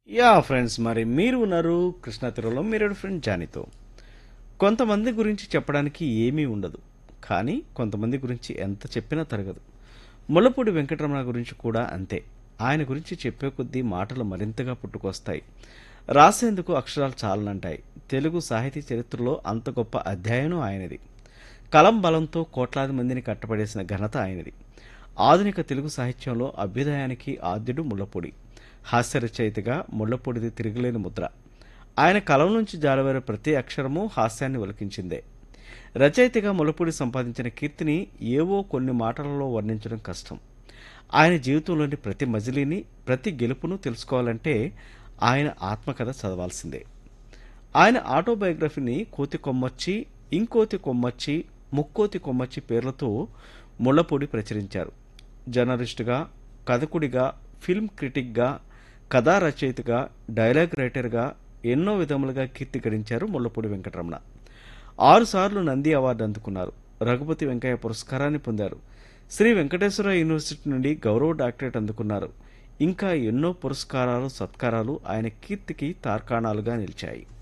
yeah friends మరి మీరు ఉన్నారు కృష్ణా తీరంలో మీరు ఫ్రెండ్ జానీతో కొంతమంది గురించి చెప్పడానికి ఏమీ ఉండదు కానీ కొంతమంది గురించి ఎంత చెప్పినా తరగదు ముళ్ళపూడి వెంకటరమణ గురించి కూడా అంతే ఆయన గురించి చెప్పే కొద్దీ మాటలు మరింతగా పుట్టుకొస్తాయి రాసేందుకు అక్షరాలు చాలనంటాయి తెలుగు సాహితీ చరిత్రలో అంత గొప్ప అధ్యాయం ఆయనది కలం బలంతో కోట్లాది మందిని కట్టపడేసిన ఘనత ఆయనది ఆధునిక తెలుగు సాహిత్యంలో అభ్యుదయానికి ఆద్యుడు ముళ్ళపూడి హాస్య రచయితగా ముళ్ళపూడిది తిరగలేని ముద్ర ఆయన కలం నుంచి జాలవేరే ప్రతి అక్షరము హాస్యాన్ని ఒలికించిందే రచయితగా ముళ్ళపూడి సంపాదించిన కీర్తిని ఏవో కొన్ని మాటలలో వర్ణించడం కష్టం ఆయన జీవితంలోని ప్రతి మజిలీని ప్రతి గెలుపును తెలుసుకోవాలంటే ఆయన ఆత్మకథ చదవాల్సిందే ఆయన ఆటోబయోగ్రఫీని కోతి కొమ్మచ్చి ఇంకోతి కొమ్మచ్చి ముక్కోతి కొమ్మచ్చి పేర్లతో ముళ్ళపూడి ప్రచురించారు జర్నలిస్టుగా కథకుడిగా ఫిల్మ్ క్రిటిక్గా కథా రచయితగా డైలాగ్ రైటర్గా ఎన్నో విధములుగా కీర్తి గడించారు ముళ్ళపూడి వెంకటరమణ ఆరుసార్లు నంది అవార్డు అందుకున్నారు రఘుపతి వెంకయ్య పురస్కారాన్ని పొందారు శ్రీ వెంకటేశ్వర యూనివర్సిటీ నుండి గౌరవ డాక్టరేట్ అందుకున్నారు ఇంకా ఎన్నో పురస్కారాలు సత్కారాలు ఆయన కీర్తికి తార్కాణాలుగా నిలిచాయి